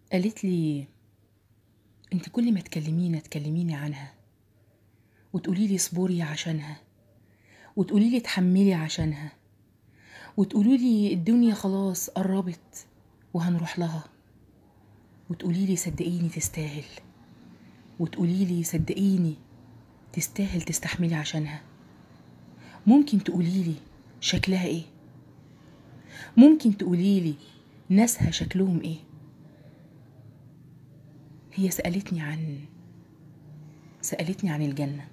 قالت لي انت كل ما تكلميني تكلميني عنها وتقولي لي اصبري عشانها وتقولي لي اتحملي عشانها وتقولي لي الدنيا خلاص قربت وهنروح لها وتقولي لي صدقيني تستاهل وتقولي لي صدقيني تستاهل تستحملي عشانها ممكن تقولي لي شكلها ايه ممكن تقولي لي ناسها شكلهم ايه هي سألتني عن سألتني عن الجنة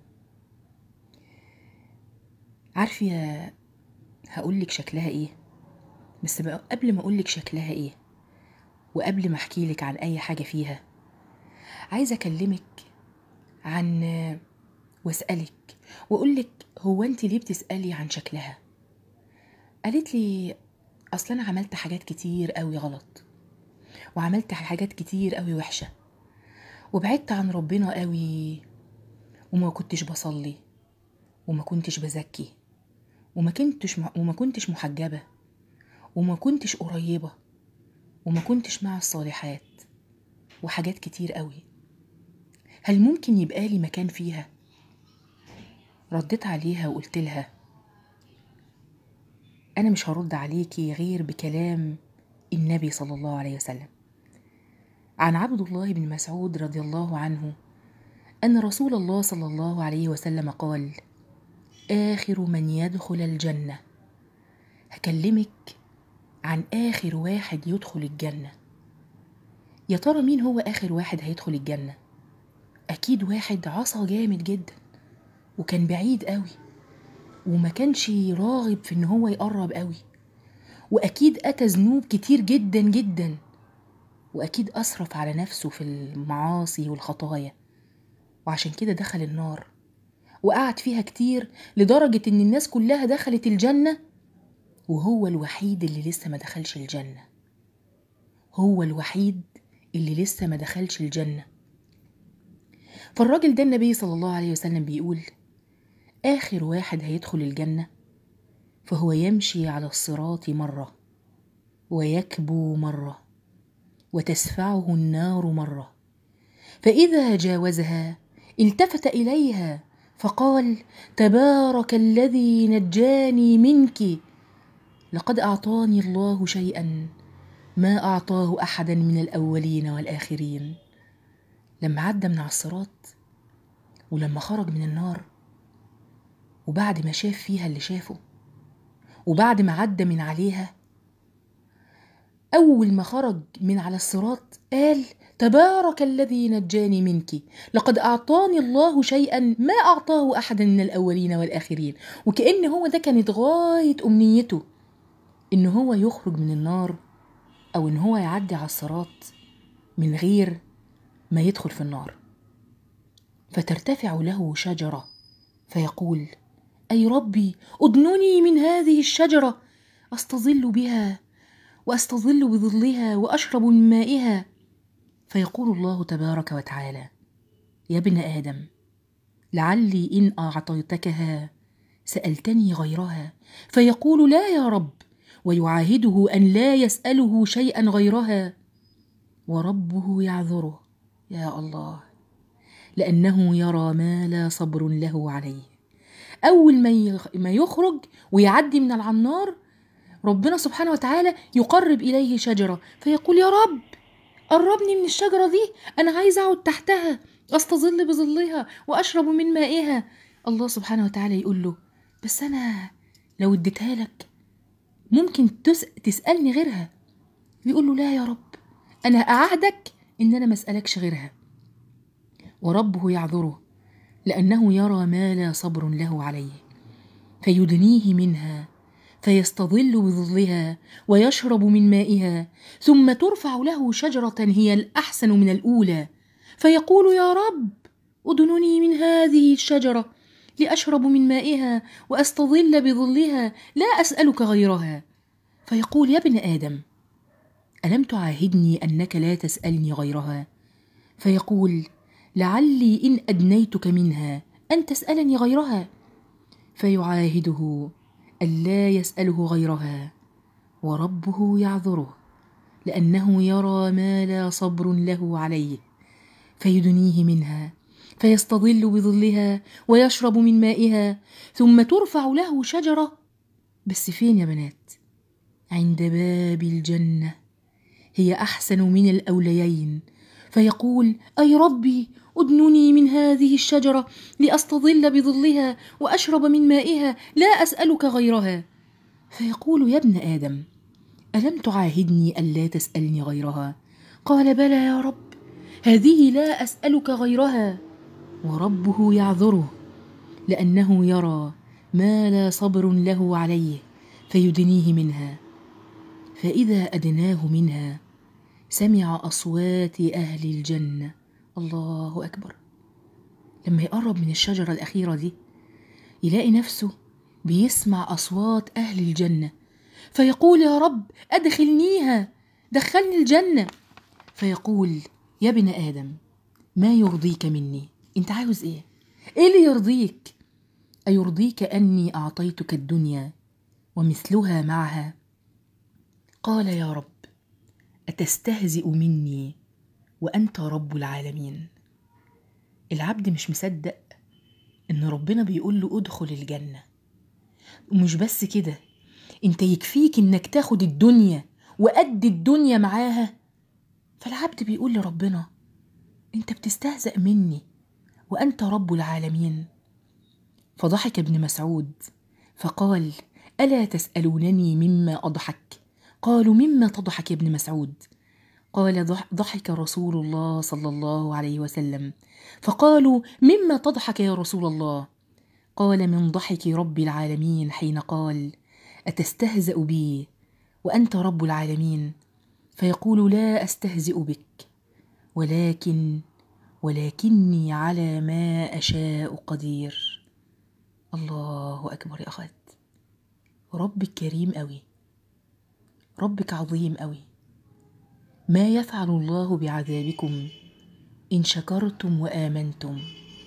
عارفة هقولك شكلها ايه بس بقى قبل ما اقولك شكلها ايه وقبل ما احكيلك عن اي حاجة فيها عايزة اكلمك عن واسألك واقولك هو انت ليه بتسألي عن شكلها قالت لي اصل انا عملت حاجات كتير قوي غلط وعملت حاجات كتير قوي وحشة وبعدت عن ربنا قوي وما كنتش بصلي وما كنتش بزكي وما كنتش وما كنتش محجبة وما كنتش قريبة وما كنتش مع الصالحات وحاجات كتير قوي هل ممكن يبقى لي مكان فيها رديت عليها وقلت لها انا مش هرد عليكي غير بكلام النبي صلى الله عليه وسلم عن عبد الله بن مسعود رضي الله عنه ان رسول الله صلى الله عليه وسلم قال اخر من يدخل الجنه هكلمك عن اخر واحد يدخل الجنه يا ترى مين هو اخر واحد هيدخل الجنه اكيد واحد عصى جامد جدا وكان بعيد قوي وما كانش راغب في ان هو يقرب قوي واكيد اتى ذنوب كتير جدا جدا واكيد اسرف على نفسه في المعاصي والخطايا وعشان كده دخل النار وقعد فيها كتير لدرجة ان الناس كلها دخلت الجنة وهو الوحيد اللي لسه ما دخلش الجنة هو الوحيد اللي لسه ما دخلش الجنة فالراجل ده النبي صلى الله عليه وسلم بيقول آخر واحد هيدخل الجنة فهو يمشي على الصراط مرة ويكبو مرة وتسفعه النار مرة فإذا جاوزها التفت إليها فقال تبارك الذي نجاني منك لقد أعطاني الله شيئا ما أعطاه أحدا من الأولين والآخرين لما عدى من على الصراط ولما خرج من النار وبعد ما شاف فيها اللي شافه وبعد ما عدى من عليها أول ما خرج من على الصراط قال تبارك الذي نجاني منك لقد أعطاني الله شيئا ما أعطاه أحدا من الأولين والآخرين وكأن هو ده كانت غاية أمنيته إن هو يخرج من النار أو إن هو يعدي على الصراط من غير ما يدخل في النار فترتفع له شجرة فيقول أي ربي أدنني من هذه الشجرة أستظل بها وأستظل بظلها وأشرب من مائها فيقول الله تبارك وتعالى يا ابن آدم لعلي إن أعطيتكها سألتني غيرها فيقول لا يا رب ويعاهده أن لا يسأله شيئا غيرها وربه يعذره يا الله لأنه يرى ما لا صبر له عليه أول ما يخرج ويعدي من العنار ربنا سبحانه وتعالى يقرب إليه شجرة فيقول يا رب قربني من الشجرة دي أنا عايز أقعد تحتها أستظل بظلها وأشرب من مائها الله سبحانه وتعالى يقول له بس أنا لو اديتها لك ممكن تس... تسألني غيرها يقول له لا يا رب أنا أعهدك إن أنا ما أسألكش غيرها وربه يعذره لأنه يرى ما لا صبر له عليه فيدنيه منها فيستظل بظلها ويشرب من مائها ثم ترفع له شجرة هي الأحسن من الأولى فيقول يا رب أدنني من هذه الشجرة لأشرب من مائها وأستظل بظلها لا أسألك غيرها فيقول يا ابن آدم ألم تعاهدني أنك لا تسألني غيرها فيقول لعلي إن أدنيتك منها أن تسألني غيرها فيعاهده ألا يسأله غيرها وربه يعذره لأنه يرى ما لا صبر له عليه فيدنيه منها فيستظل بظلها ويشرب من مائها ثم ترفع له شجرة بس فين يا بنات عند باب الجنة هي أحسن من الأوليين فيقول أي ربي أدنني من هذه الشجرة لأستظل بظلها وأشرب من مائها لا أسألك غيرها فيقول يا ابن آدم ألم تعاهدني ألا تسألني غيرها قال بلى يا رب هذه لا أسألك غيرها وربه يعذره لأنه يرى ما لا صبر له عليه فيدنيه منها فإذا أدناه منها سمع أصوات أهل الجنة الله أكبر لما يقرب من الشجرة الأخيرة دي يلاقي نفسه بيسمع أصوات أهل الجنة فيقول يا رب أدخلنيها دخلني الجنة فيقول يا ابن آدم ما يرضيك مني أنت عاوز إيه؟ إيه اللي يرضيك؟ أيرضيك أني أعطيتك الدنيا ومثلها معها؟ قال يا رب أتستهزئ مني وأنت رب العالمين العبد مش مصدق إن ربنا بيقول له ادخل الجنة ومش بس كده انت يكفيك انك تاخد الدنيا وقد الدنيا معاها فالعبد بيقول لربنا انت بتستهزأ مني وانت رب العالمين فضحك ابن مسعود فقال الا تسالونني مما اضحك قالوا مما تضحك يا ابن مسعود قال ضحك رسول الله صلى الله عليه وسلم فقالوا مما تضحك يا رسول الله قال من ضحك رب العالمين حين قال اتستهزا بي وانت رب العالمين فيقول لا استهزئ بك ولكن ولكني على ما اشاء قدير الله اكبر يا اخوات ربك كريم قوي ربك عظيم قوي ما يفعل الله بعذابكم ان شكرتم وامنتم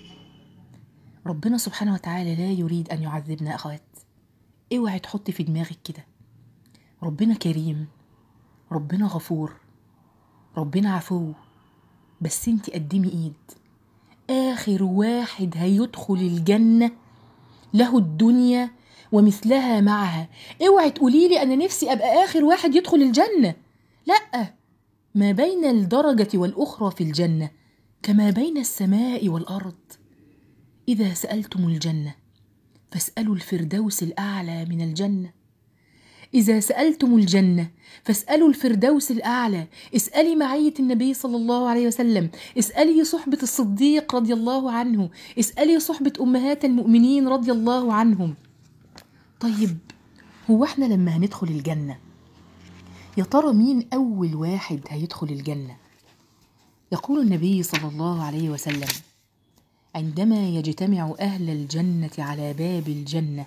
ربنا سبحانه وتعالى لا يريد ان يعذبنا اخوات اوعي تحطي في دماغك كده ربنا كريم ربنا غفور ربنا عفو بس انت قدمي ايد اخر واحد هيدخل الجنه له الدنيا ومثلها معها اوعي تقولي لي انا نفسي ابقى اخر واحد يدخل الجنه لا ما بين الدرجه والاخرى في الجنه كما بين السماء والارض اذا سالتم الجنه فاسالوا الفردوس الاعلى من الجنه اذا سالتم الجنه فاسالوا الفردوس الاعلى اسالي معيه النبي صلى الله عليه وسلم اسالي صحبه الصديق رضي الله عنه اسالي صحبه امهات المؤمنين رضي الله عنهم طيب هو احنا لما هندخل الجنه يا ترى مين اول واحد هيدخل الجنه يقول النبي صلى الله عليه وسلم عندما يجتمع اهل الجنه على باب الجنه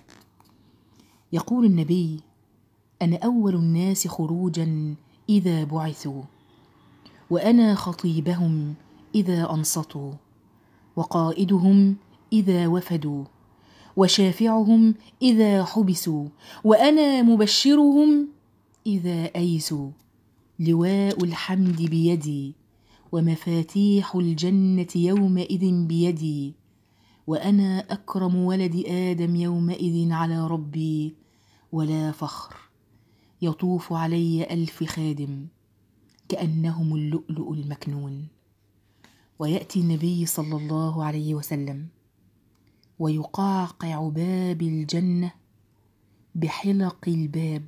يقول النبي انا اول الناس خروجا اذا بعثوا وانا خطيبهم اذا انصتوا وقائدهم اذا وفدوا وشافعهم اذا حبسوا وانا مبشرهم اذا ايسوا لواء الحمد بيدي ومفاتيح الجنه يومئذ بيدي وانا اكرم ولد ادم يومئذ على ربي ولا فخر يطوف علي الف خادم كانهم اللؤلؤ المكنون وياتي النبي صلى الله عليه وسلم ويقعقع باب الجنه بحلق الباب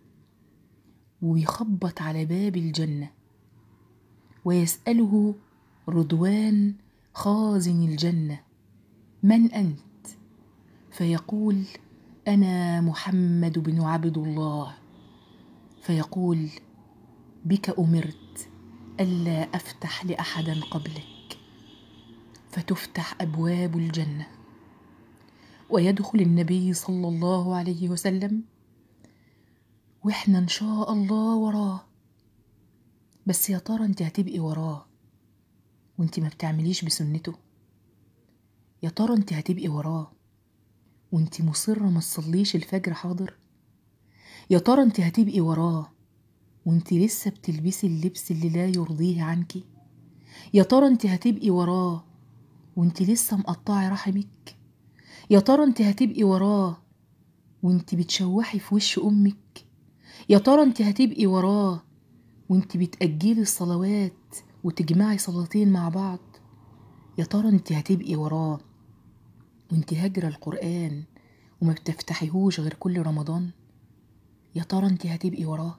ويخبط على باب الجنه ويساله رضوان خازن الجنه من انت فيقول انا محمد بن عبد الله فيقول بك امرت الا افتح لاحدا قبلك فتفتح ابواب الجنه ويدخل النبي صلى الله عليه وسلم واحنا ان شاء الله وراه بس يا ترى انت هتبقي وراه وانت ما بتعمليش بسنته يا ترى انت هتبقي وراه وانت مصرة ما تصليش الفجر حاضر يا ترى انت هتبقي وراه وانت لسه بتلبسي اللبس اللي لا يرضيه عنك يا ترى انت هتبقي وراه وانت لسه مقطعي رحمك يا ترى انت هتبقي وراه وانت بتشوحي في وش امك يا ترى انت هتبقي وراه وانت بتأجلي الصلوات وتجمعي صلاتين مع بعض يا ترى انت هتبقي وراه وانت هاجرة القرآن وما بتفتحيهوش غير كل رمضان يا ترى انت هتبقي وراه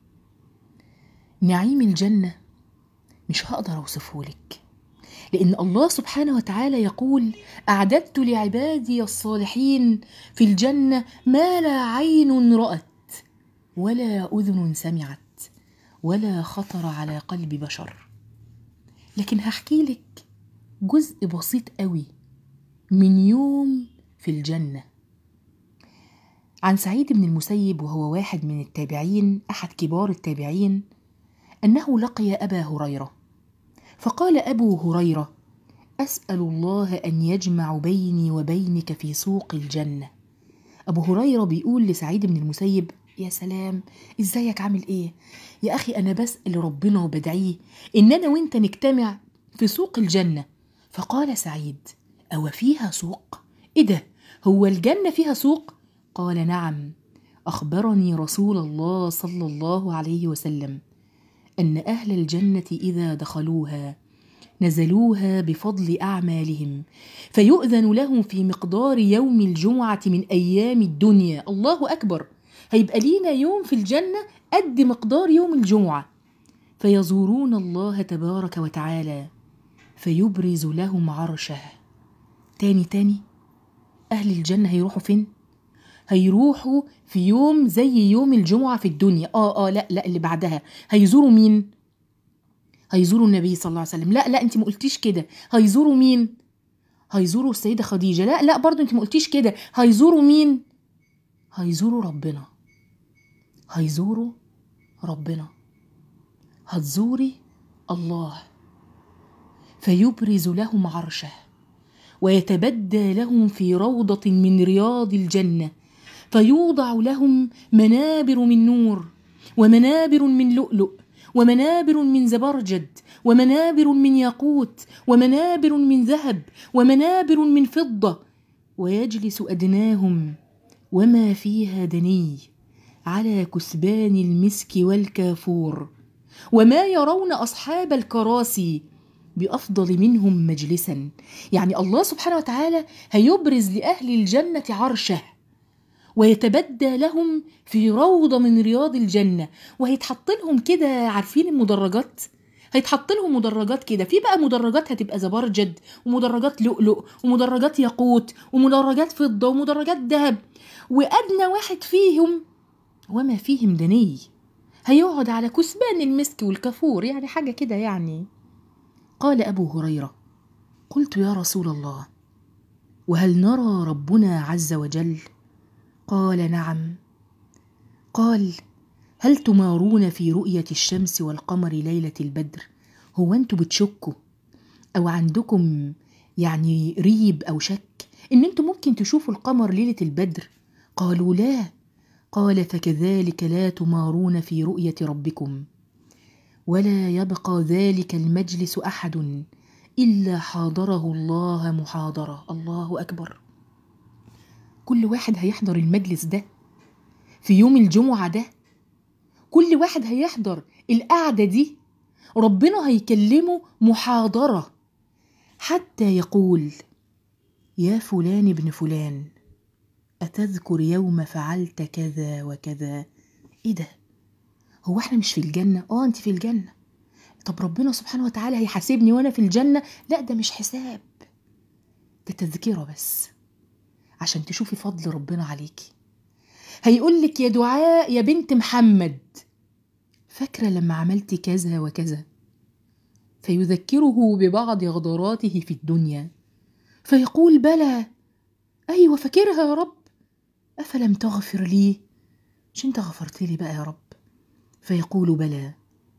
نعيم الجنة مش هقدر اوصفهولك لأن الله سبحانه وتعالى يقول أعددت لعبادي الصالحين في الجنة ما لا عين رأت ولا أذن سمعت ولا خطر على قلب بشر لكن هحكي لك جزء بسيط قوي من يوم في الجنة عن سعيد بن المسيب وهو واحد من التابعين أحد كبار التابعين أنه لقي أبا هريرة فقال أبو هريرة أسأل الله أن يجمع بيني وبينك في سوق الجنة أبو هريرة بيقول لسعيد بن المسيب يا سلام ازيك عامل ايه يا اخي انا بسال ربنا وبدعيه ان انا وانت نجتمع في سوق الجنه فقال سعيد او فيها سوق ايه ده هو الجنه فيها سوق قال نعم اخبرني رسول الله صلى الله عليه وسلم ان اهل الجنه اذا دخلوها نزلوها بفضل اعمالهم فيؤذن لهم في مقدار يوم الجمعه من ايام الدنيا الله اكبر هيبقى لينا يوم في الجنة قد مقدار يوم الجمعة فيزورون الله تبارك وتعالى فيبرز لهم عرشه تاني تاني أهل الجنة هيروحوا فين؟ هيروحوا في يوم زي يوم الجمعة في الدنيا آه آه لا لا اللي بعدها هيزوروا مين؟ هيزوروا النبي صلى الله عليه وسلم لا لا انت ما قلتيش كده هيزوروا مين؟ هيزوروا السيدة خديجة لا لا برضو انت ما قلتيش كده هيزوروا مين؟ هيزوروا ربنا هيزوروا ربنا هتزوري الله فيبرز لهم عرشه ويتبدى لهم في روضه من رياض الجنه فيوضع لهم منابر من نور ومنابر من لؤلؤ ومنابر من زبرجد ومنابر من ياقوت ومنابر من ذهب ومنابر من فضه ويجلس ادناهم وما فيها دني على كسبان المسك والكافور وما يرون اصحاب الكراسي بافضل منهم مجلسا يعني الله سبحانه وتعالى هيبرز لاهل الجنه عرشه ويتبدى لهم في روضه من رياض الجنه وهيتحط لهم كده عارفين المدرجات هيتحط لهم مدرجات كده في بقى مدرجات هتبقى زبرجد ومدرجات لؤلؤ ومدرجات ياقوت ومدرجات فضه ومدرجات ذهب وادنى واحد فيهم وما فيهم دني هيقعد على كثبان المسك والكافور يعني حاجه كده يعني قال ابو هريره قلت يا رسول الله وهل نرى ربنا عز وجل قال نعم قال هل تمارون في رؤيه الشمس والقمر ليله البدر هو انتوا بتشكوا او عندكم يعني ريب او شك ان انتوا ممكن تشوفوا القمر ليله البدر قالوا لا قال فكذلك لا تمارون في رؤيه ربكم ولا يبقى ذلك المجلس احد الا حاضره الله محاضره الله اكبر كل واحد هيحضر المجلس ده في يوم الجمعه ده كل واحد هيحضر القعده دي ربنا هيكلمه محاضره حتى يقول يا فلان ابن فلان أتذكر يوم فعلت كذا وكذا إيه ده؟ هو احنا مش في الجنة؟ اه انت في الجنة طب ربنا سبحانه وتعالى هيحاسبني وانا في الجنة؟ لا ده مش حساب ده تذكرة بس عشان تشوفي فضل ربنا عليكي هيقول لك يا دعاء يا بنت محمد فاكرة لما عملتي كذا وكذا فيذكره ببعض غدراته في الدنيا فيقول بلى أيوة فاكرها يا رب أفلم تغفر لي مش أنت غفرت لي بقى يا رب فيقول بلى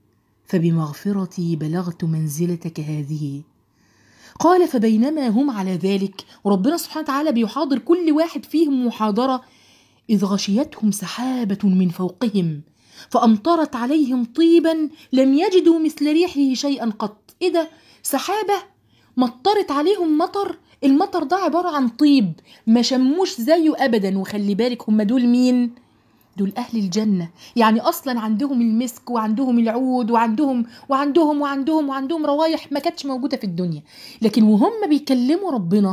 فبمغفرتي بلغت منزلتك هذه قال فبينما هم على ذلك وربنا سبحانه وتعالى بيحاضر كل واحد فيهم محاضرة إذ غشيتهم سحابة من فوقهم فأمطرت عليهم طيبا لم يجدوا مثل ريحه شيئا قط إيه ده سحابة مطرت عليهم مطر المطر ده عبارة عن طيب ما شموش زيه أبدا وخلي بالك هم دول مين دول أهل الجنة يعني أصلا عندهم المسك وعندهم العود وعندهم وعندهم وعندهم وعندهم روايح ما كانتش موجودة في الدنيا لكن وهم بيكلموا ربنا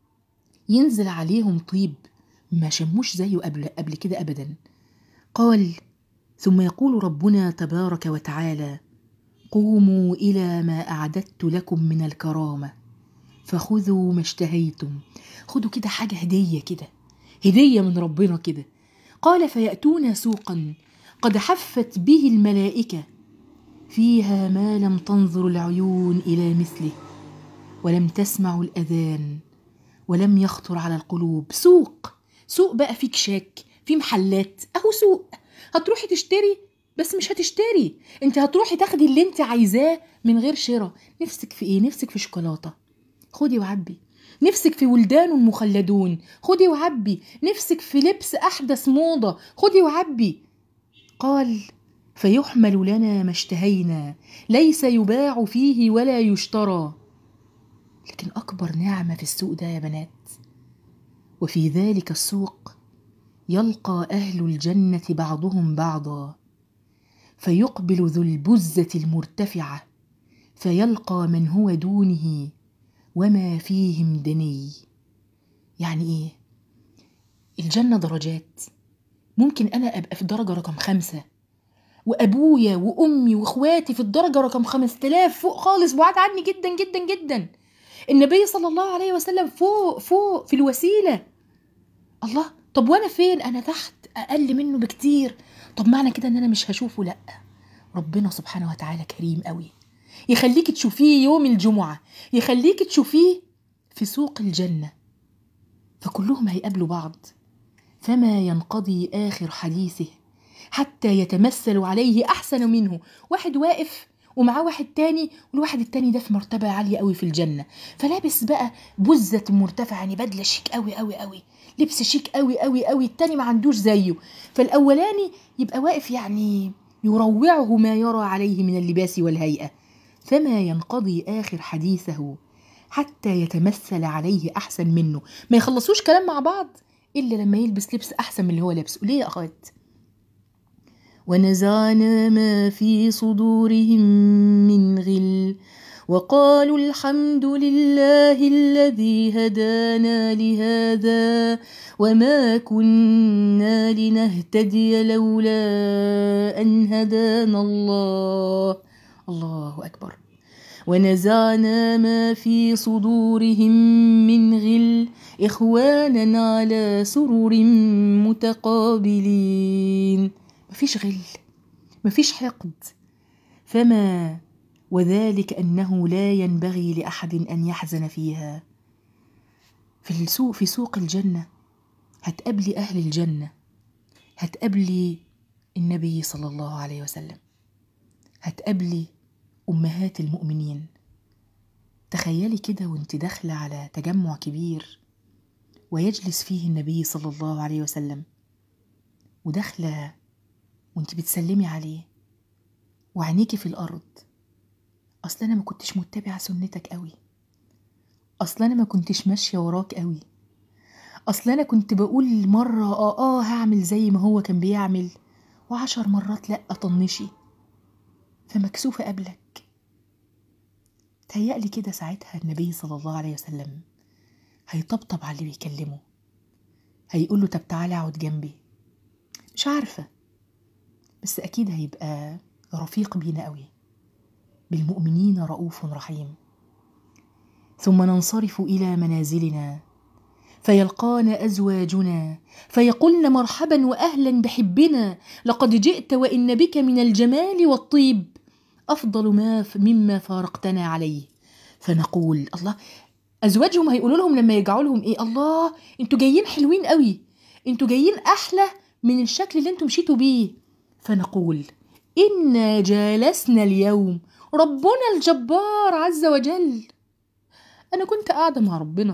ينزل عليهم طيب ما شموش زيه قبل قبل كده أبدا قال ثم يقول ربنا تبارك وتعالى قوموا إلى ما أعددت لكم من الكرامة فخذوا ما اشتهيتم خدوا كده حاجة هدية كده هدية من ربنا كده قال فيأتون سوقا قد حفت به الملائكة فيها ما لم تنظر العيون إلى مثله ولم تسمع الأذان ولم يخطر على القلوب سوق سوق بقى فيه كشاك في محلات أهو سوق هتروحي تشتري بس مش هتشتري انت هتروحي تاخدي اللي انت عايزاه من غير شراء نفسك في ايه نفسك في شوكولاته خدي وعبي نفسك في ولدان مخلدون خدي وعبي نفسك في لبس احدث موضه خدي وعبي قال فيحمل لنا ما اشتهينا ليس يباع فيه ولا يشترى لكن اكبر نعمه في السوق ده يا بنات وفي ذلك السوق يلقى اهل الجنه بعضهم بعضا فيقبل ذو البزه المرتفعه فيلقى من هو دونه وما فيهم دني يعني ايه الجنه درجات ممكن انا ابقى في درجه رقم خمسه وابويا وامي واخواتي في الدرجه رقم خمسة آلاف فوق خالص بعاد عني جدا جدا جدا النبي صلى الله عليه وسلم فوق فوق في الوسيله الله طب وانا فين انا تحت اقل منه بكتير طب معنى كده ان انا مش هشوفه لا ربنا سبحانه وتعالى كريم قوي يخليك تشوفيه يوم الجمعة يخليك تشوفيه في سوق الجنة فكلهم هيقابلوا بعض فما ينقضي آخر حديثه حتى يتمثل عليه أحسن منه واحد واقف ومعاه واحد تاني والواحد التاني ده في مرتبة عالية قوي في الجنة فلابس بقى بزة مرتفعة يعني بدلة شيك قوي قوي قوي لبس شيك قوي قوي قوي التاني ما عندوش زيه فالأولاني يبقى واقف يعني يروعه ما يرى عليه من اللباس والهيئة فما ينقضي آخر حديثه حتى يتمثل عليه أحسن منه ما يخلصوش كلام مع بعض إلا لما يلبس لبس أحسن من اللي هو لابسه ليه يا أخوات ونزعنا ما في صدورهم من غل وقالوا الحمد لله الذي هدانا لهذا وما كنا لنهتدي لولا ان هدانا الله الله اكبر ونزعنا ما في صدورهم من غل اخوانا على سرر متقابلين مفيش غل مفيش حقد فما وذلك انه لا ينبغي لاحد ان يحزن فيها في السوق في سوق الجنه هتقابلي اهل الجنه هتقابلي النبي صلى الله عليه وسلم هتقابلي امهات المؤمنين تخيلي كده وانت داخله على تجمع كبير ويجلس فيه النبي صلى الله عليه وسلم وداخله وانت بتسلمي عليه وعينيكي في الارض اصل انا ما كنتش متبعه سنتك قوي اصل انا ما كنتش ماشيه وراك قوي اصل انا كنت بقول مره اه اه هعمل زي ما هو كان بيعمل وعشر مرات لا طنشي فمكسوفه قبلك تهيألي كده ساعتها النبي صلى الله عليه وسلم هيطبطب على اللي بيكلمه هيقول له طب تعالى اقعد جنبي مش عارفه بس اكيد هيبقى رفيق بينا قوي بالمؤمنين رؤوف رحيم ثم ننصرف الى منازلنا فيلقانا ازواجنا فيقولن مرحبا واهلا بحبنا لقد جئت وان بك من الجمال والطيب افضل ما مما فارقتنا عليه فنقول الله ازواجهم هيقولوا لهم لما يرجعوا لهم ايه الله انتوا جايين حلوين قوي انتوا جايين احلى من الشكل اللي انتوا مشيتوا بيه فنقول انا جالسنا اليوم ربنا الجبار عز وجل انا كنت قاعده مع ربنا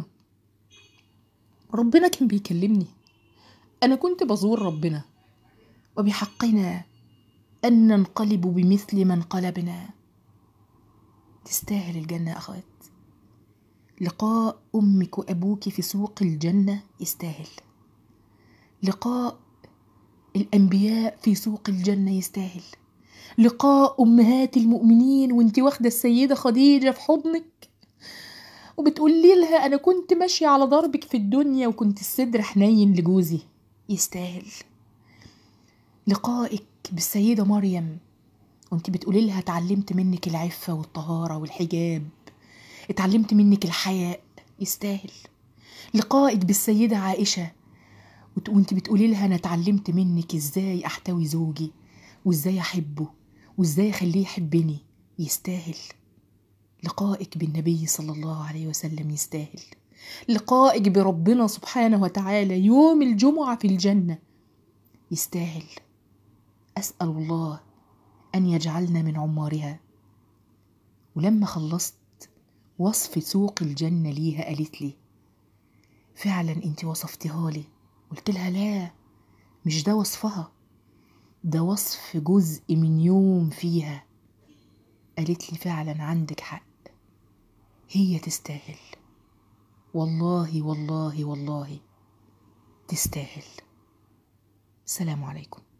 ربنا كان بيكلمني انا كنت بزور ربنا وبحقنا أن ننقلب بمثل ما انقلبنا تستاهل الجنة يا أخوات لقاء أمك وأبوك في سوق الجنة يستاهل لقاء الأنبياء في سوق الجنة يستاهل لقاء أمهات المؤمنين وانت واخدة السيدة خديجة في حضنك وبتقولي لها أنا كنت ماشية على ضربك في الدنيا وكنت الصدر حنين لجوزي يستاهل لقائك بالسيدة مريم وانت بتقولي لها اتعلمت منك العفة والطهارة والحجاب اتعلمت منك الحياء يستاهل لقائك بالسيدة عائشة وانت بتقولي لها انا اتعلمت منك ازاي احتوي زوجي وازاي احبه وازاي اخليه يحبني يستاهل لقائك بالنبي صلى الله عليه وسلم يستاهل لقائك بربنا سبحانه وتعالى يوم الجمعة في الجنة يستاهل أسأل الله أن يجعلنا من عمارها ولما خلصت وصف سوق الجنة ليها قالت لي فعلا انت وصفتها لي قلت لها لا مش ده وصفها ده وصف جزء من يوم فيها قالت لي فعلا عندك حق هي تستاهل والله والله والله تستاهل السلام عليكم